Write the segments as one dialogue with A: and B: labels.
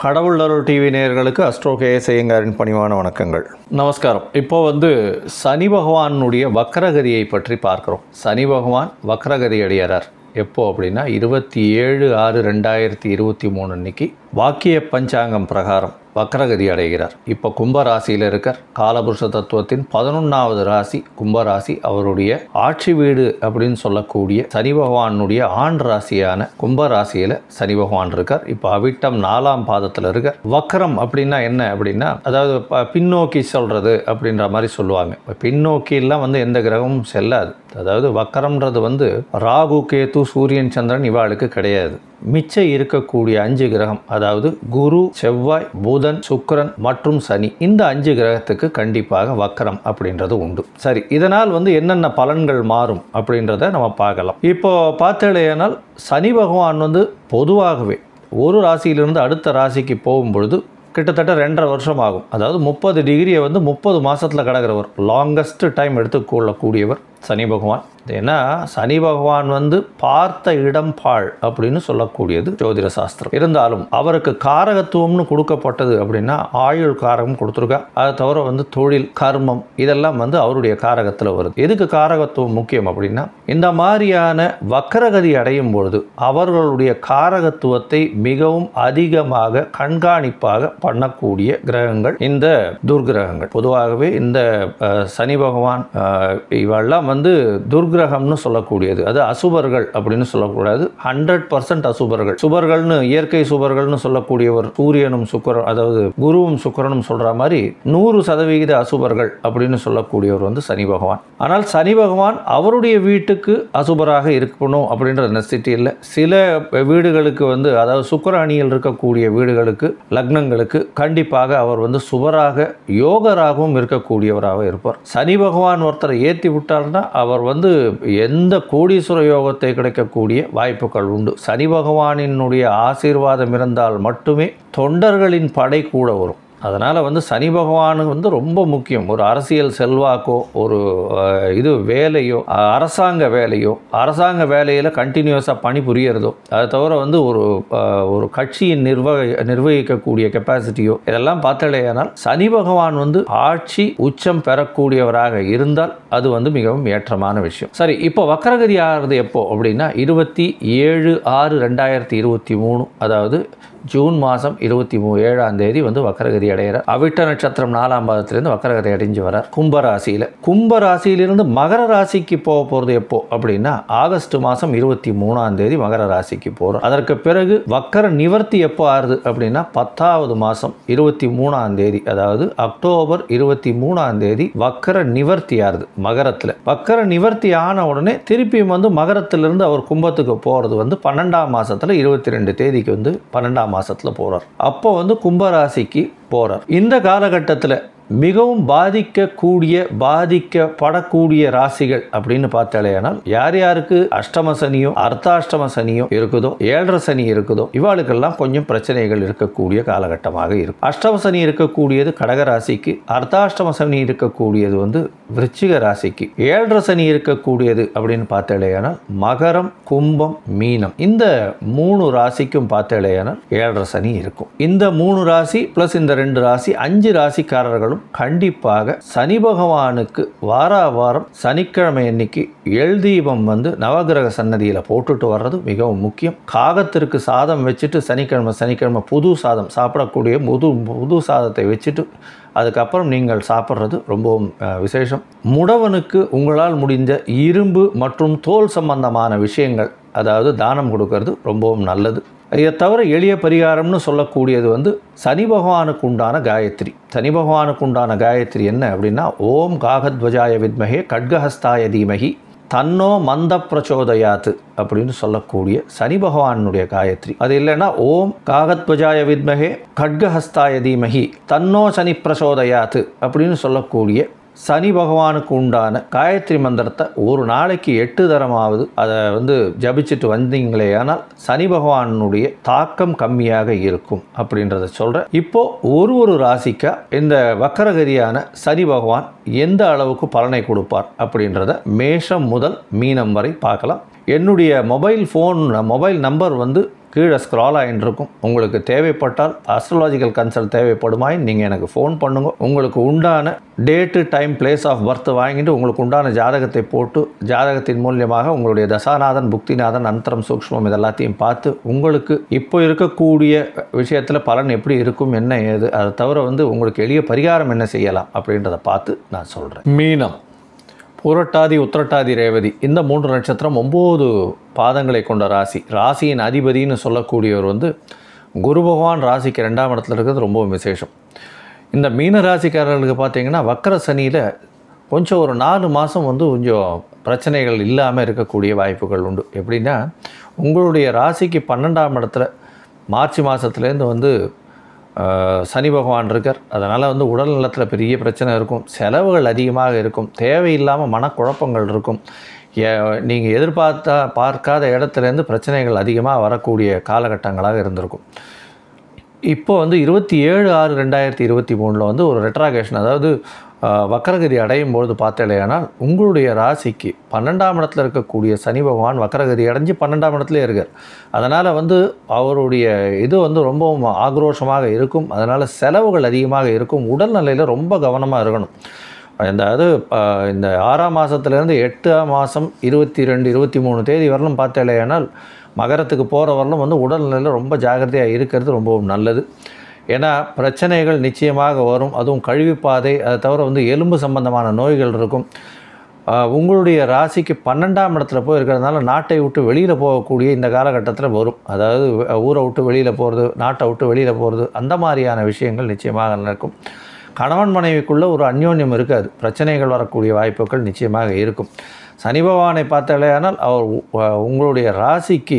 A: கடவுள் அருள் டிவி நேயர்களுக்கு அஸ்ட்ரோ கேஎஸ் ஐயங்காரின் பணிவான வணக்கங்கள் நமஸ்காரம் இப்போ வந்து சனி பகவானுடைய வக்ரகதியை பற்றி பார்க்குறோம் சனி பகவான் வக்ரகதி அடையிறார் எப்போ அப்படின்னா இருபத்தி ஏழு ஆறு ரெண்டாயிரத்தி இருபத்தி மூணு அன்னைக்கு வாக்கிய பஞ்சாங்கம் பிரகாரம் வக்ரகதி அடைகிறார் இப்போ கும்ப ராசியில் இருக்கார் காலபுருஷ தத்துவத்தின் பதினொன்றாவது ராசி கும்ப ராசி அவருடைய ஆட்சி வீடு அப்படின்னு சொல்லக்கூடிய சனி பகவானுடைய ஆண் ராசியான கும்ப ராசியில் சனி பகவான் இருக்கார் இப்போ அவிட்டம் நாலாம் பாதத்தில் இருக்கார் வக்ரம் அப்படின்னா என்ன அப்படின்னா அதாவது ப- பின்னோக்கி சொல்கிறது அப்படின்ற மாதிரி சொல்லுவாங்க இப்போ பின்னோக்கிலாம் வந்து எந்த கிரகமும் செல்லாது அதாவது வக்கரம்ன்றது வந்து ராகு கேது சூரியன் சந்திரன் இவாளுக்கு கிடையாது மிச்சம் இருக்கக்கூடிய அஞ்சு கிரகம் அதாவது குரு செவ்வாய் புதன் சுக்கிரன் மற்றும் சனி இந்த அஞ்சு கிரகத்துக்கு கண்டிப்பாக வக்கரம் அப்படின்றது உண்டு சரி இதனால் வந்து என்னென்ன பலன்கள் மாறும் அப்படின்றத நம்ம பார்க்கலாம் இப்போ பார்த்தேனால் சனி பகவான் வந்து பொதுவாகவே ஒரு ராசியிலிருந்து அடுத்த ராசிக்கு போகும்பொழுது கிட்டத்தட்ட ரெண்டரை வருஷம் ஆகும் அதாவது முப்பது டிகிரியை வந்து முப்பது மாதத்தில் கடக்கிறவர் லாங்கஸ்ட் டைம் எடுத்துக்கொள்ளக்கூடியவர் சனி பகவான் ஏன்னா சனி பகவான் வந்து பார்த்த இடம் பாழ் அப்படின்னு சொல்லக்கூடியது ஜோதிட சாஸ்திரம் இருந்தாலும் அவருக்கு காரகத்துவம்னு கொடுக்கப்பட்டது அப்படின்னா ஆயுள் காரகம் கொடுத்துருக்கா அதை தவிர வந்து தொழில் கர்மம் இதெல்லாம் வந்து அவருடைய காரகத்தில் வருது எதுக்கு காரகத்துவம் முக்கியம் அப்படின்னா இந்த மாதிரியான வக்கரகதி அடையும் பொழுது அவர்களுடைய காரகத்துவத்தை மிகவும் அதிகமாக கண்காணிப்பாக பண்ணக்கூடிய கிரகங்கள் இந்த துர்கிரகங்கள் பொதுவாகவே இந்த அஹ், சனி பகவான் அஹ், இவெல்லாம் வந்து துர்கிரகம்னு சொல்லக்கூடியது அது அசுபர்கள் அப்படின்னு சொல்லக்கூடாது ஹண்ட்ரட் பர்சன்ட் அசுபர்கள் சுபர்கள்னு இயற்கை சுபர்கள்னு சொல்லக்கூடியவர் சூரியனும் சுக்கரன் அதாவது குருவும் சுக்கிரனும் சொல்ற மாதிரி நூறு சதவிகித அசுபர்கள் அப்படின்னு சொல்லக்கூடியவர் வந்து சனி பகவான் ஆனால் சனி பகவான் அவருடைய வீட்டுக்கு அசுபராக இருக்கணும் அப்படின்ற நெசிட்டி இல்லை சில வீடுகளுக்கு வந்து அதாவது சுக்கிர அணியில் இருக்கக்கூடிய வீடுகளுக்கு லக்னங்களுக்கு கண்டிப்பாக அவர் வந்து சுபராக யோகராகவும் இருக்கக்கூடியவராக இருப்பார் சனி பகவான் ஒருத்தரை ஏற்றி விட்டார்னா அவர் வந்து எந்த கோடீஸ்வர யோகத்தை கிடைக்கக்கூடிய வாய்ப்புகள் உண்டு சனி பகவானினுடைய ஆசீர்வாதம் இருந்தால் மட்டுமே தொண்டர்களின் படை கூட வரும் அதனால் வந்து சனி பகவானு வந்து ரொம்ப முக்கியம் ஒரு அரசியல் செல்வாக்கோ ஒரு அஹ், இது வேலையோ அஹ், அரசாங்க வேலையோ அரசாங்க வேலையில் கண்டினியூஸாக பணி புரியறதோ அதை தவிர வந்து ஒரு அஹ், ஒரு கட்சியின் நிர்வக நிர்வகிக்கக்கூடிய கெப்பாசிட்டியோ இதெல்லாம் பார்த்தாலேயானால் சனி பகவான் வந்து ஆட்சி உச்சம் பெறக்கூடியவராக இருந்தால் அது வந்து மிகவும் ஏற்றமான விஷயம் சரி இப்போ வக்கரகதி ஆகிறது எப்போ அப்படின்னா இருபத்தி ஏழு ஆறு ரெண்டாயிரத்தி இருபத்தி மூணு அதாவது ஜூன் மாதம் இருபத்தி மூ ஏழாம் தேதி வந்து வக்கரகதி அடைகிறார் அவிட்ட நட்சத்திரம் நாலாம் பாதத்திலிருந்து வக்கரகதி அடைஞ்சு வரார் கும்ப ராசியில் கும்ப ராசியிலிருந்து மகர ராசிக்கு போக போகிறது எப்போ அப்படின்னா ஆகஸ்ட் மாதம் இருபத்தி மூணாம் தேதி மகர ராசிக்கு போகிறோம் அதற்கு பிறகு வக்கர நிவர்த்தி எப்போ ஆறுது அப்படின்னா பத்தாவது மாதம் இருபத்தி மூணாம் தேதி அதாவது அக்டோபர் இருபத்தி மூணாம் தேதி வக்கர நிவர்த்தி ஆறுது மகரத்தில் வக்கர நிவர்த்தி ஆன உடனே திருப்பியும் வந்து மகரத்திலிருந்து அவர் கும்பத்துக்கு போகிறது வந்து பன்னெண்டாம் மாதத்தில் இருபத்தி ரெண்டு தேதிக்கு வந்து பன்னெண்டாம் மாதத்தில் போகிறார் அப்போ வந்து கும்பராசிக்கு போகிறார் இந்த காலகட்டத்தில் மிகவும் பாதிக்கக்கூடிய பாதிக்கப்படக்கூடிய ராசிகள் அப்படின்னு பார்த்தாலேயானால் யார் யாருக்கு அஷ்டம சனியோ அர்த்தாஷ்டம சனியோ இருக்குதோ ஏழரை சனி இருக்குதோ இவாளுக்கெல்லாம் கொஞ்சம் பிரச்சனைகள் இருக்கக்கூடிய காலகட்டமாக இருக்கும் அஷ்டம சனி இருக்கக்கூடியது கடக ராசிக்கு அர்த்தாஷ்டம சனி இருக்கக்கூடியது வந்து விருச்சிக ராசிக்கு ஏழரை சனி இருக்கக்கூடியது அப்படின்னு பார்த்தாலேயானால் மகரம் கும்பம் மீனம் இந்த மூணு ராசிக்கும் பார்த்தாலேயானால் ஏழரை சனி இருக்கும் இந்த மூணு ராசி ப்ளஸ் இந்த ரெண்டு ராசி அஞ்சு ராசிக்காரர்களும் கண்டிப்பாக சனி பகவானுக்கு வாரா வாரம் சனிக்கிழமை அன்னைக்கு எள் தீபம் வந்து நவகிரக சன்னதியில் போட்டுட்டு வர்றது மிகவும் முக்கியம் காகத்திற்கு சாதம் வச்சுட்டு சனிக்கிழமை சனிக்கிழமை புது சாதம் சாப்பிடக்கூடிய புது புது சாதத்தை வச்சுட்டு அதுக்கப்புறம் நீங்கள் சாப்பிட்றது ரொம்பவும் அஹ், விசேஷம் முடவனுக்கு உங்களால் முடிந்த இரும்பு மற்றும் தோல் சம்பந்தமான விஷயங்கள் அதாவது தானம் கொடுக்கறது ரொம்பவும் நல்லது இதை தவிர எளிய பரிகாரம்னு சொல்லக்கூடியது வந்து சனி பகவானுக்கு உண்டான காயத்ரி சனி பகவானுக்கு உண்டான காயத்ரி என்ன அப்படின்னா ஓம் காகத்வஜாய வித்மகே கட்கஹஸ்தாய தீமகி தன்னோ மந்த பிரச்சோதயாத்து அப்படின்னு சொல்லக்கூடிய சனி பகவானுடைய காயத்ரி அது இல்லைன்னா ஓம் காகத்வஜாய வித்மகே கட்கஹஸ்தாய தீமகி தன்னோ சனி பிரச்சோதயாத்து அப்படின்னு சொல்லக்கூடிய சனி பகவானுக்கு உண்டான காயத்ரி மந்திரத்தை ஒரு நாளைக்கு எட்டு தரமாவது அதை வந்து ஜபிச்சுட்டு வந்தீங்களே ஆனால் சனி பகவானுடைய தாக்கம் கம்மியாக இருக்கும் அப்படின்றத சொல்கிறேன் இப்போ ஒரு ஒரு ராசிக்கா இந்த வக்கரகதியான சனி பகவான் எந்த அளவுக்கு பலனை கொடுப்பார் அப்படின்றத மேஷம் முதல் மீனம் வரை பார்க்கலாம் என்னுடைய மொபைல் ஃபோன் மொபைல் நம்பர் வந்து கீழே ஸ்க்ரால் ஆகிட்டு இருக்கும் உங்களுக்கு தேவைப்பட்டால் அஸ்ட்ராலாஜிக்கல் கன்சல்ட் தேவைப்படுமாய் நீங்கள் எனக்கு ஃபோன் பண்ணுங்க உங்களுக்கு உண்டான date time place of birth வாங்கிட்டு உங்களுக்கு உண்டான ஜாதகத்தை போட்டு ஜாதகத்தின் மூலியமாக உங்களுடைய தசாநாதன் புக்திநாதன் அந்தரம் சூக்ஷ்மம் இதெல்லாத்தையும் பார்த்து உங்களுக்கு இப்போ இருக்கக்கூடிய விஷயத்தில் பலன் எப்படி இருக்கும் என்ன ஏது அதை தவிர வந்து உங்களுக்கு எளிய பரிகாரம் என்ன செய்யலாம் அப்படின்றத பார்த்து நான் சொல்கிறேன் மீனம் புரட்டாதி உத்திரட்டாதி ரேவதி இந்த மூன்று நட்சத்திரம் ஒம்பது பாதங்களை கொண்ட ராசி ராசியின் அதிபதின்னு சொல்லக்கூடியவர் வந்து குரு பகவான் ராசிக்கு ரெண்டாம் இடத்துல இருக்கிறது ரொம்ப விசேஷம் இந்த மீன ராசிக்காரர்களுக்கு பார்த்தீங்கன்னா வக்கர சனியில் கொஞ்சம் ஒரு நாலு மாதம் வந்து கொஞ்சம் பிரச்சனைகள் இல்லாமல் இருக்கக்கூடிய வாய்ப்புகள் உண்டு எப்படின்னா உங்களுடைய ராசிக்கு பன்னெண்டாம் இடத்துல மார்ச் மாதத்துலேருந்து வந்து ஆஹ், சனி பகவான் இருக்கார் அதனால் வந்து உடல் நலத்தில் பெரிய பிரச்சனை இருக்கும் செலவுகள் அதிகமாக இருக்கும் தேவையில்லாமல் மனக்குழப்பங்கள் இருக்கும் நீங்கள் எதிர்பார்த்தா பார்க்காத இடத்துலேருந்து பிரச்சனைகள் அதிகமாக வரக்கூடிய காலகட்டங்களாக இருந்திருக்கும் இப்போ வந்து இருபத்தி ஏழு ஆறு ரெண்டாயிரத்தி இருபத்தி மூணில் வந்து ஒரு ரெட்ராகேஷன் அதாவது ஆஹ், வக்கரகதி அடையும் பொழுது பார்த்தேலையானால் உங்களுடைய ராசிக்கு பன்னெண்டாம் இடத்துல இருக்கக்கூடிய சனி பகவான் வக்கரகதி அடைஞ்சு பன்னெண்டாம் இடத்துல இருக்கார் அதனால் வந்து அவருடைய இது வந்து ரொம்பவும் ஆக்ரோஷமாக இருக்கும் அதனால் செலவுகள் அதிகமாக இருக்கும் உடல்நிலையில் ரொம்ப கவனமாக இருக்கணும் அதாவது ஆஹ், இந்த ஆறாம் மாதத்துலேருந்து எட்டாம் மாதம் இருபத்தி ரெண்டு இருபத்தி மூணு தேதி வரலும் பார்த்தேலையானால் மகரத்துக்கு போகிற வரலும் வந்து உடல்நிலையில் ரொம்ப ஜாக்கிரதையாக இருக்கிறது ரொம்பவும் நல்லது ஏன்னா பிரச்சனைகள் நிச்சயமாக வரும் அதுவும் கழிவுப்பாதை அதை தவிர வந்து எலும்பு சம்பந்தமான நோய்கள் இருக்கும் ஆஹ், உங்களுடைய ராசிக்கு பன்னெண்டாம் இடத்துல போய் இருக்கிறதுனால நாட்டை விட்டு வெளியில் போகக்கூடிய இந்த காலகட்டத்தில் வரும் அதாவது அஹ், ஊரை விட்டு வெளியில் போகிறது நாட்டை விட்டு வெளியில் போகிறது அந்த மாதிரியான விஷயங்கள் நிச்சயமாக நடக்கும் கணவன் மனைவிக்குள்ளே ஒரு அந்யோன்யம் இருக்காது பிரச்சனைகள் வரக்கூடிய வாய்ப்புகள் நிச்சயமாக இருக்கும் சனி பகவானை பார்த்தாலேயானால் அவர் உ- அஹ், உங்களுடைய ராசிக்கு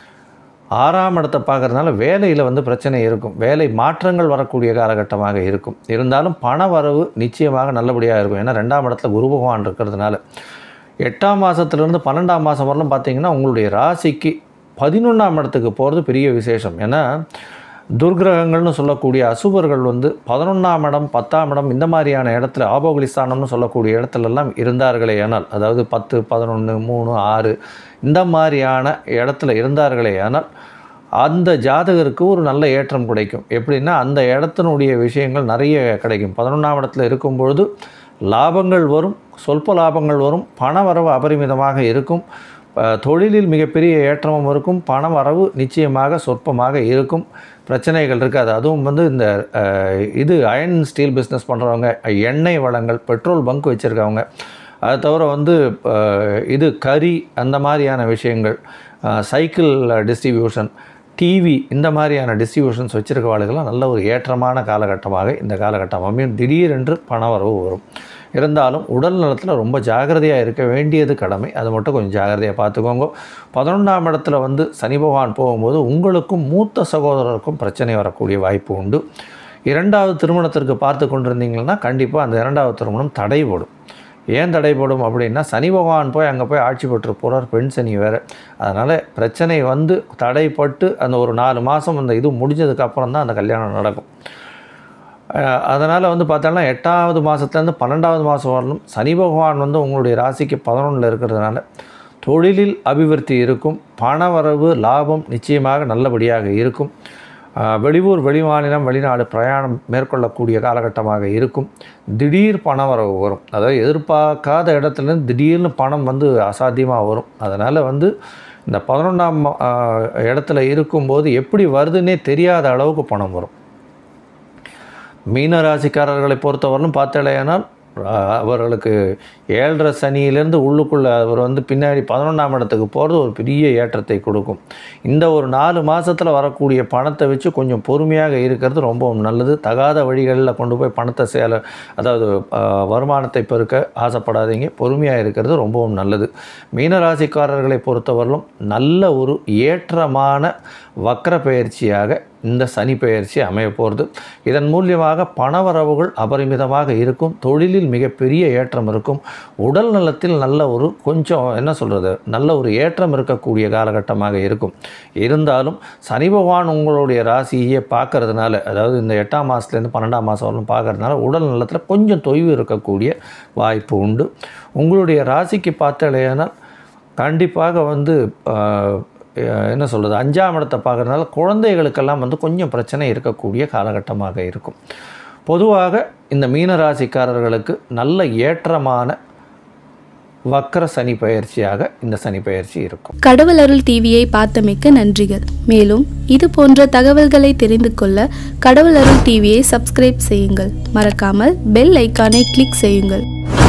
A: ஆறாம் இடத்தை பார்க்கறதுனால வேலையில் வந்து பிரச்சனை இருக்கும் வேலை மாற்றங்கள் வரக்கூடிய காலகட்டமாக இருக்கும் இருந்தாலும் பண வரவு நிச்சயமாக நல்லபடியாக இருக்கும் ஏன்னா ரெண்டாம் இடத்துல குரு பகவான் இருக்கிறதுனால எட்டாம் மாதத்துலேருந்து பன்னெண்டாம் மாதம் வரலும் பார்த்தீங்கன்னா உங்களுடைய ராசிக்கு பதினொன்றாம் இடத்துக்கு போகிறது பெரிய விசேஷம் ஏன்னா துர்கிரகங்கள்னு சொல்லக்கூடிய அசுபர்கள் வந்து பதினொன்றாம் இடம் பத்தாம் இடம் இந்த மாதிரியான இடத்துல ஆபோகலிஸ்தானம்னு சொல்லக்கூடிய இடத்துலலாம் இருந்தார்களே ஆனால் அதாவது பத்து பதினொன்று மூணு ஆறு இந்த மாதிரியான இடத்துல இருந்தார்களே ஆனால் அந்த ஜாதகருக்கு ஒரு நல்ல ஏற்றம் கிடைக்கும் எப்படின்னா அந்த இடத்தினுடைய விஷயங்கள் நிறைய கிடைக்கும் பதினொன்றாம் இடத்துல இருக்கும் பொழுது லாபங்கள் வரும் சொல்ப லாபங்கள் வரும் பண வரவு அபரிமிதமாக இருக்கும் அஹ், தொழிலில் மிகப்பெரிய ஏற்றமும் இருக்கும் பண வரவு நிச்சயமாக சொற்பமாக இருக்கும் பிரச்சனைகள் இருக்காது அதுவும் வந்து இந்த அஹ், இது அயன் ஸ்டீல் பிஸ்னஸ் பண்ணுறவங்க எண்ணெய் வளங்கள் பெட்ரோல் பங்க் வச்சுருக்கவங்க அது தவிர வந்து அஹ், இது கறி அந்த மாதிரியான விஷயங்கள் அஹ், சைக்கிள் டிஸ்ட்ரிபியூஷன் டிவி இந்த மாதிரியான டிஸ்ட்ரிபியூஷன்ஸ் வச்சுருக்கவாளுக்கெல்லாம் நல்ல ஒரு ஏற்றமான காலகட்டமாக இந்த காலகட்டம் அமையும் திடீரென்று பண வரவு வரும் இருந்தாலும் உடல் நலத்தில் ரொம்ப ஜாகிரதையாக இருக்க வேண்டியது கடமை அது மட்டும் கொஞ்சம் ஜாகிரதையாக பார்த்துக்கோங்க பதினொன்றாம் இடத்துல வந்து சனி பகவான் போகும்போது உங்களுக்கும் மூத்த சகோதரருக்கும் பிரச்சனை வரக்கூடிய வாய்ப்பு உண்டு இரண்டாவது திருமணத்திற்கு பார்த்து கொண்டிருந்தீங்கன்னா கண்டிப்பாக அந்த இரண்டாவது திருமணம் தடைபடும் ஏன் தடைபடும் அப்படின்னா சனி பகவான் போய் அங்கே போய் ஆட்சி பெற்று போகிறார் பெண் சனி வேறு அதனால் பிரச்சனை வந்து தடைப்பட்டு அந்த ஒரு நாலு மாதம் அந்த இது முடிஞ்சதுக்கப்புறம் தான் அந்த கல்யாணம் நடக்கும் அதனால் வந்து பார்த்தோம்னா எட்டாவது மாதத்துலேருந்து பன்னெண்டாவது மாதம் வரலும் சனி பகவான் வந்து உங்களுடைய ராசிக்கு பதினொன்றில் இருக்கிறதுனால தொழிலில் அபிவிருத்தி இருக்கும் பணவரவு லாபம் நிச்சயமாக நல்லபடியாக இருக்கும் ஆஹ் வெளியூர் வெளிமாநிலம் வெளிநாடு பிரயாணம் மேற்கொள்ளக்கூடிய காலகட்டமாக இருக்கும் திடீர் பணவரவு வரும் அதாவது எதிர்பார்க்காத இடத்துலேருந்து திடீர்னு பணம் வந்து அசாத்தியமாக வரும் அதனால் வந்து இந்த பதினொன்றாம் இடத்துல இருக்கும்போது எப்படி வருதுன்னே தெரியாத அளவுக்கு பணம் வரும் மீன ராசிக்காரர்களை பொறுத்தவரையிலும் பார்த்தலையானால் அவர்களுக்கு ஏழரை சனியிலேருந்து உள்ளுக்குள்ளே அவர் வந்து பின்னாடி பதினொன்றாம் இடத்துக்கு போகிறது ஒரு பெரிய ஏற்றத்தை கொடுக்கும் இந்த ஒரு நாலு மாதத்தில் வரக்கூடிய பணத்தை வச்சு கொஞ்சம் பொறுமையாக இருக்கிறது ரொம்பவும் நல்லது தகாத வழிகளில் கொண்டு போய் பணத்தை சேல அதாவது ஆஹ், வருமானத்தை பெருக்க ஆசைப்படாதீங்க பொறுமையாக இருக்கிறது ரொம்பவும் நல்லது மீனராசிக்காரர்களை பொறுத்தவரையிலும் நல்ல ஒரு ஏற்றமான வக்ர பயிற்சியாக இந்த சனி பெயர்ச்சி அமைய போகிறது இதன் மூலியமாக பணவரவுகள் அபரிமிதமாக இருக்கும் தொழிலில் மிகப்பெரிய ஏற்றம் இருக்கும் உடல் நலத்தில் நல்ல ஒரு கொஞ்சம் என்ன சொல்கிறது நல்ல ஒரு ஏற்றம் இருக்கக்கூடிய காலகட்டமாக இருக்கும் இருந்தாலும் சனி பகவான் உங்களுடைய ராசியை பார்க்கறதுனால அதாவது இந்த எட்டாம் மாதத்துலேருந்து பன்னெண்டாம் மாதம் வரலும் பார்க்கறதுனால உடல் நலத்தில் கொஞ்சம் தொய்வு இருக்கக்கூடிய வாய்ப்பு உண்டு உங்களுடைய ராசிக்கு பார்த்தாலேனால் கண்டிப்பாக வந்து ஆஹ், அஹ், என்ன சொல்கிறது அஞ்சாம் இடத்தை பார்க்குறதுனால குழந்தைகளுக்கெல்லாம் வந்து கொஞ்சம் பிரச்சனை இருக்கக்கூடிய காலகட்டமாக இருக்கும் பொதுவாக இந்த மீனராசிக்காரர்களுக்கு நல்ல ஏற்றமான வக்கர சனி பயிற்சியாக இந்த சனி பயிற்சி இருக்கும்
B: கடவுள் அருள் டிவியை பார்த்தமைக்க நன்றிகள் மேலும் இது போன்ற தகவல்களை தெரிந்து கொள்ள கடவுள் அருள் டிவியை சப்ஸ்கிரைப் செய்யுங்கள் மறக்காமல் பெல் ஐக்கானை கிளிக் செய்யுங்கள்